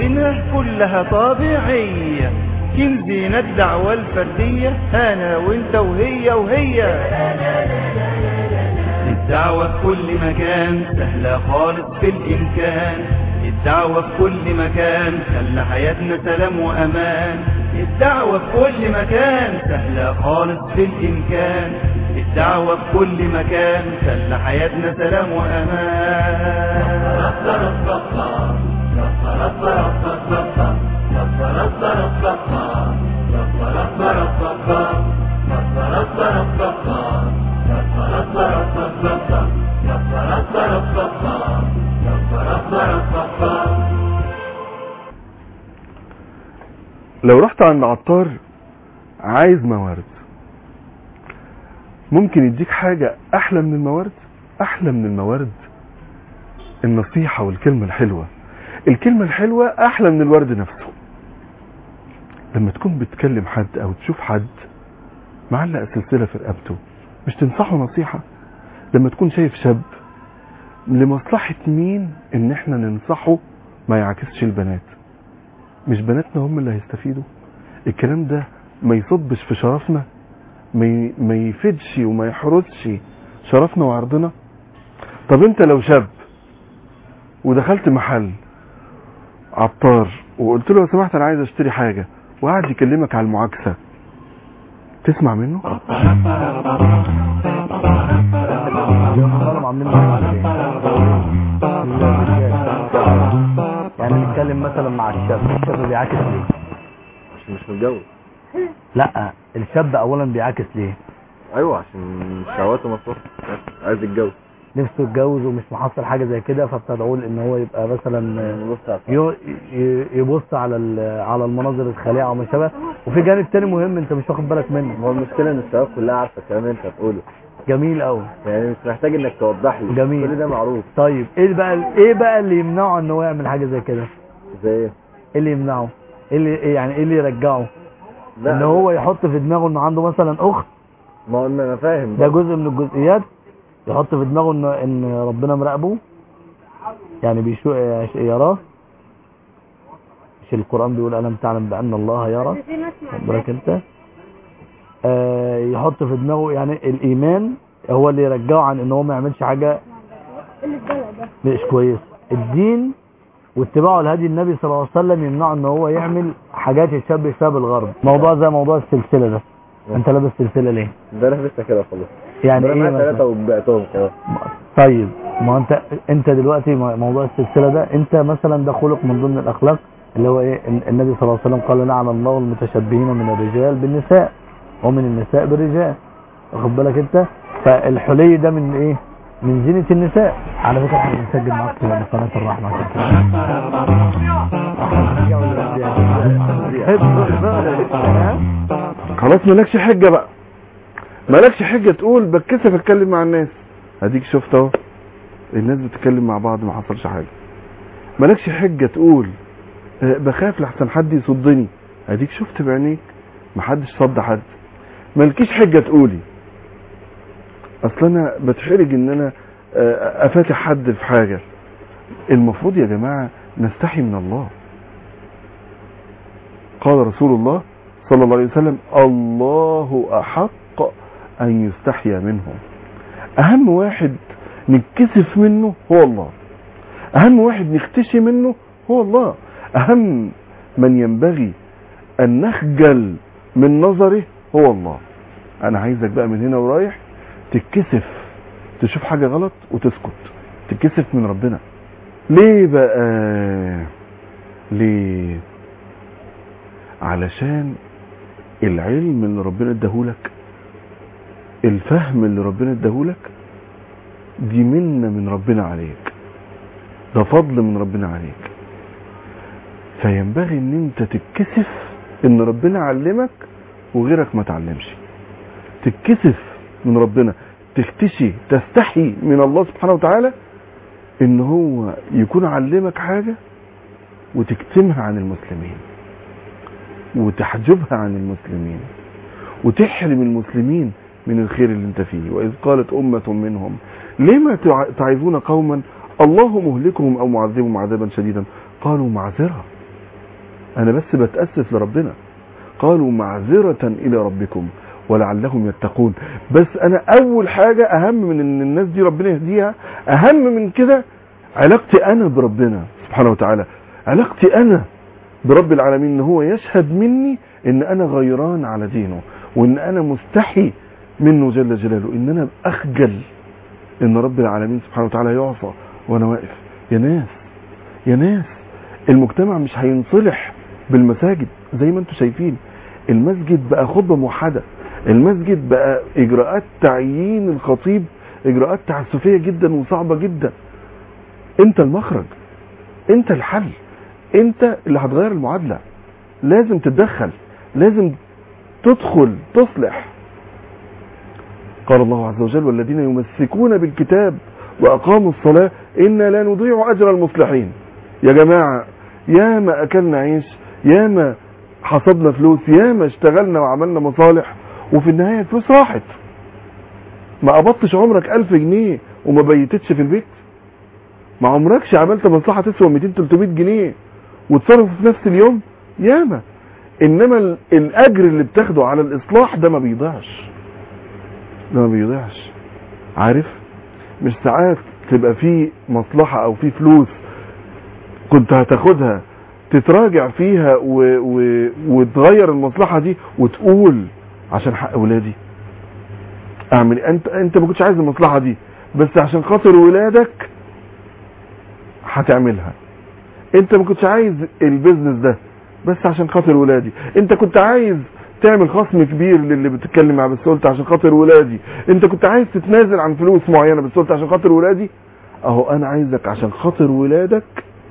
واخدينها كلها طبيعية كنزينا الدعوة الفردية أنا وانت وهي وهي الدعوة في كل مكان سهلة خالص في الإمكان الدعوة في كل مكان خلى حياتنا سلام وأمان الدعوة في كل مكان سهلة خالص في الإمكان الدعوة في كل مكان خلى حياتنا سلام وأمان لو رحت عند عطار عايز موارد ممكن يديك حاجة أحلى من الموارد أحلى من الموارد النصيحة والكلمة الحلوة الكلمة الحلوة أحلى من الورد نفسه لما تكون بتكلم حد أو تشوف حد معلق سلسلة في رقبته مش تنصحه نصيحة لما تكون شايف شاب لمصلحة مين ان احنا ننصحه ما يعكسش البنات مش بناتنا هم اللي هيستفيدوا الكلام ده ما يصبش في شرفنا ما ي- ما يفيدش وما يحرسش شرفنا وعرضنا طب انت لو شاب ودخلت محل عطار وقلت له لو سمحت انا عايز اشتري حاجة وقعد يكلمك على المعاكسة تسمع منه هم عاملين يعني نتكلم مثلا مع الشاب الشاب بيعاكس ليه عشان مش متجوز لا الشاب اولا بيعاكس ليه ايوه عشان شهواته مصروف عايز يتجوز نفسه يتجوز ومش محصل حاجه زي كده فبتدعوه ان هو يبقى مثلا بص على يو- ي- يبص على ال- على المناظر الخليعه وما شابه وفي جانب تاني مهم انت مش واخد بالك منه هو المشكله ان الشباب كلها عارفه الكلام اللي انت هتقوله جميل قوي يعني مش محتاج انك توضح لي جميل. كل ده معروف طيب ايه بقى ايه بقى اللي يمنعه ان هو يعمل حاجه زي كده زي ايه ايه اللي يمنعه ايه اللي إيه يعني ايه اللي يرجعه لا ان هو يحط في دماغه انه عنده مثلا اخت ما هو انا فاهم ده جزء من الجزئيات يحط في دماغه ان ان ربنا مراقبه يعني بيشو يراه مش القران بيقول الم تعلم بان الله يرى في ناس خد بالك انت آه يحط في دماغه يعني الايمان هو اللي يرجعه عن ان هو ما يعملش حاجه اللي الدلع ده مش كويس الدين واتباعه لهدي النبي صلى الله عليه وسلم يمنعه ان هو يعمل حاجات يتشبه فيها بالغرب موضوع زي موضوع السلسله ده انت لابس سلسله ليه ده انا لسه كده خلاص يعني ده ايه انا معايا ثلاثه مثلا وبعتهم خلاص طيب ما انت انت دلوقتي مو- موضوع السلسله ده انت مثلا ده خلق من ضمن الاخلاق اللي هو ايه الن- النبي صلى الله عليه وسلم قال لعن الله المتشبهين من الرجال بالنساء ومن النساء بالرجال واخد بالك انت فالحلي ده من ايه من زينة النساء على فكرة احنا بنسجل معاك في قناة الرحمة عشان كده خلاص مالكش حجة بقى مالكش حجة تقول بتكسف اتكلم مع الناس اديك شفت اهو الناس بتتكلم مع بعض ما حصلش حاجة مالكش حجة تقول آه، بخاف لحسن حد يصدني اديك شفت بعينيك محدش صد حد مالكيش حجة تقولي اصل انا بتحرج ان انا آه، افاتح حد في حاجة المفروض يا جماعة نستحي من الله قال رسول الله صلى الله عليه وسلم الله أحق أن يستحيا منه أهم واحد نتكسف منه هو الله أهم واحد نختشي منه هو الله أهم من ينبغي أن نخجل من نظره هو الله أنا عايزك بقى من هنا ورايح تتكسف تشوف حاجة غلط وتسكت تتكسف من ربنا ليه بقى ليه علشان العلم اللي ربنا اداهولك الفهم اللي ربنا اداهولك دي منة من ربنا عليك ده فضل من ربنا عليك فينبغي ان انت تتكسف ان ربنا علمك وغيرك ما تعلمش تتكسف من ربنا تختشي تستحي من الله سبحانه وتعالى ان هو يكون علمك حاجة وتكتمها عن المسلمين وتحجبها عن المسلمين وتحرم المسلمين من الخير اللي انت فيه وإذ قالت أمة منهم لما تعظون قوما الله مهلكهم أو معذبهم عذابا شديدا قالوا معذرة انا بس بتاسف لربنا قالوا معذره الى ربكم ولعلهم يتقون بس انا اول حاجه اهم من ان الناس دي ربنا يهديها اهم من كده علاقتي انا بربنا سبحانه وتعالى علاقتي انا برب العالمين ان هو يشهد مني ان انا غيران على دينه وان انا مستحي منه جل جلاله ان انا اخجل ان رب العالمين سبحانه وتعالى يعصى وانا واقف يا ناس يا ناس المجتمع مش هينصلح بالمساجد زي ما انتم شايفين المسجد بقى خطبه موحده المسجد بقى اجراءات تعيين الخطيب اجراءات تعسفيه جدا وصعبه جدا انت المخرج انت الحل انت اللي هتغير المعادله لازم تتدخل لازم تدخل تصلح قال الله عز وجل والذين يمسكون بالكتاب واقاموا الصلاه انا لا نضيع اجر المصلحين يا جماعه يا ما اكلنا عيش يا ما حصدنا فلوس يا ما اشتغلنا وعملنا مصالح وفي النهايه الفلوس راحت ما قبضتش عمرك ألف جنيه وما بيتتش في البيت ما عمركش عملت مصلحه تسوى 200 300 جنيه وتصرف في نفس اليوم ياما انما ال- الاجر اللي بتاخده على الاصلاح ده ما بيضيعش ده ما بيضيعش عارف مش ساعات تبقى في مصلحة او في فلوس كنت هتاخدها تتراجع فيها و... و... وتغير المصلحة دي وتقول عشان حق ولادي اعمل إيه؟ انت انت ما كنتش عايز المصلحة دي بس عشان خاطر ولادك هتعملها انت ما كنتش عايز البيزنس ده بس عشان خاطر ولادي انت كنت عايز تعمل خصم كبير للي بتتكلم معاه بس قلت عشان خاطر ولادي انت كنت عايز تتنازل عن فلوس معينه بس قلت عشان خاطر ولادي اهو انا عايزك عشان خاطر ولادك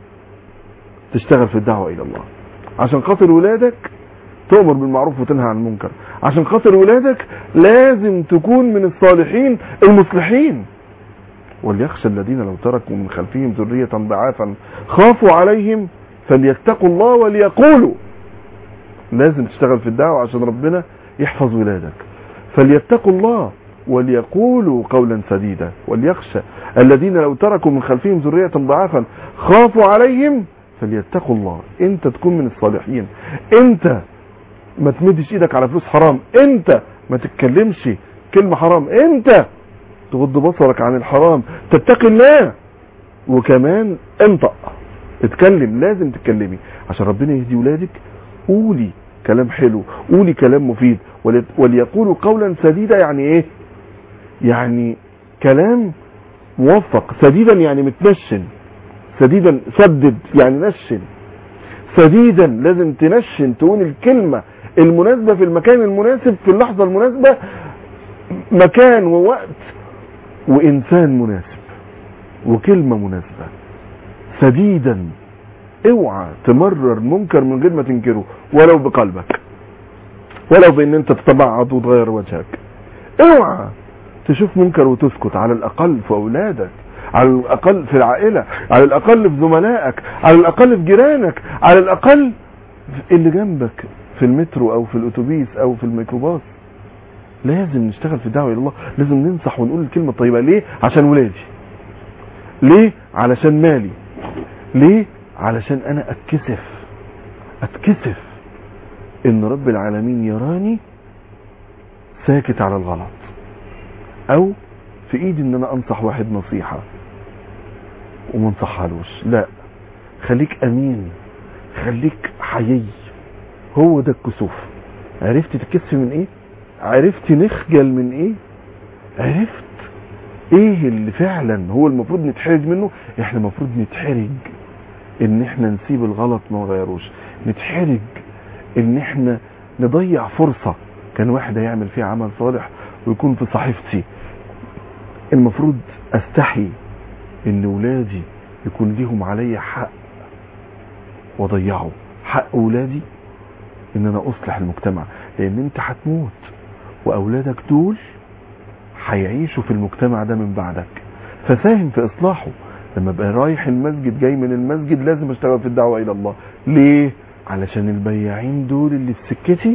تشتغل في الدعوه الى الله عشان خاطر ولادك تؤمر بالمعروف وتنهى عن المنكر عشان خاطر ولادك لازم تكون من الصالحين المصلحين وليخشى الذين لو تركوا من خلفهم ذرية ضعافا خافوا عليهم فليتقوا الله وليقولوا لازم تشتغل في الدعوة عشان ربنا يحفظ ولادك فليتقوا الله وليقولوا قولا سديدا وليخشى الذين لو تركوا من خلفهم ذرية ضعافا خافوا عليهم فليتقوا الله انت تكون من الصالحين انت ما تمدش ايدك على فلوس حرام انت ما تتكلمش كلمة حرام انت تغض بصرك عن الحرام تتقي الله وكمان انطق اتكلم لازم تتكلمي عشان ربنا يهدي ولادك قولي كلام حلو قولي كلام مفيد ولي- وليقولوا قولا سديدا يعني ايه يعني كلام موفق سديدا يعني متنشن سديدا سدد يعني نشن سديدا لازم تنشن تقول الكلمة المناسبة في المكان المناسب في اللحظة المناسبة مكان ووقت وإنسان مناسب وكلمة مناسبة سديدا اوعى تمرر منكر من غير ما تنكره ولو بقلبك ولو بان انت تتبعض وتغير وجهك اوعى تشوف منكر وتسكت على الاقل في اولادك على الاقل في العائلة على الاقل في زملائك على الاقل في جيرانك على الاقل في اللي جنبك في المترو او في الاتوبيس او في الميكروباص لازم نشتغل في الدعوة الى الله لازم ننصح ونقول الكلمة الطيبة ليه عشان ولادي ليه علشان مالي ليه علشان انا اتكسف اتكسف ان رب العالمين يراني ساكت على الغلط او في ايدي ان انا انصح واحد نصيحة وما انصحهالوش لا خليك امين خليك حيي هو ده الكسوف عرفت تتكسف من ايه عرفت نخجل من ايه عرفت ايه اللي فعلا هو المفروض نتحرج منه احنا المفروض نتحرج ان احنا نسيب الغلط ما نغيروش نتحرج ان احنا نضيع فرصة كان واحد هيعمل فيها عمل صالح ويكون في صحيفتي المفروض استحي ان ولادي يكون ليهم علي حق واضيعه حق ولادي ان انا اصلح المجتمع لان انت هتموت واولادك دول هيعيشوا في المجتمع ده من بعدك فساهم في اصلاحه لما ابقى رايح المسجد جاي من المسجد لازم اشتغل في الدعوه الى الله ليه علشان البياعين دول اللي في سكتي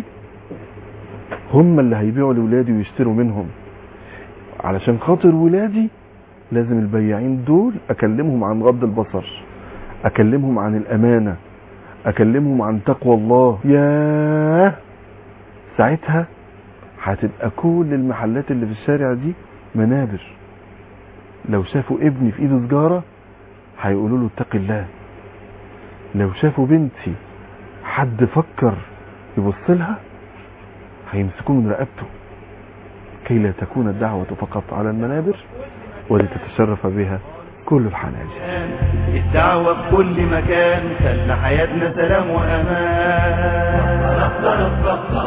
هم اللي هيبيعوا لاولادي ويشتروا منهم علشان خاطر ولادي لازم البياعين دول اكلمهم عن غض البصر اكلمهم عن الامانه اكلمهم عن تقوى الله ياه ساعتها هتبقى كل المحلات اللي في الشارع دي منابر لو شافوا ابني في ايده سجارة هيقولوا له اتق الله لو شافوا بنتي حد فكر يبص لها هيمسكوه من رقبته كي لا تكون الدعوة فقط على المنابر ولتتشرف بها كل الحناجر الدعوة في كل مكان خلى حياتنا سلام وأمان